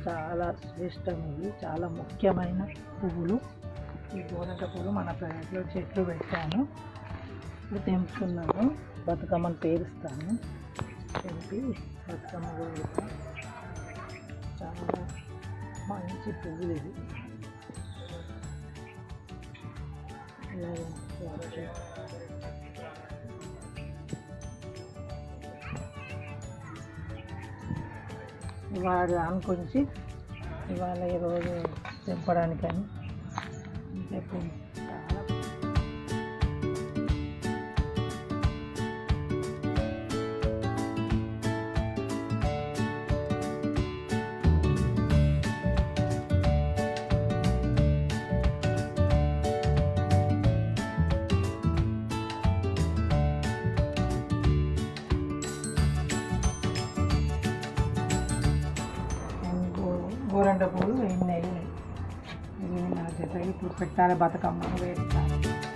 చాలా శ్రేష్టమైనవి చాలా ముఖ్యమైన పువ్వులు ఈ గోరంట పువ్వులు మన పెరట్లో చెట్లు పెట్టాను ఇప్పుడు తెంపుకున్నాను బతుకమ్మను పేరుస్తాను తెంపి బతుకమ్మ పేరుస్తాను చాలా మంచి పువ్వులు ఇది ఇలాగే వాటి వాడు అనుకొంచి ఇవాళ ఈరోజు తెంపడానికని రేపు చాలా గోరంట పూలు ఎన్ని అయ్యాయి ఇవి నా జత ఇప్పుడు పెట్టాలి బతుకమ్మ వేస్తాను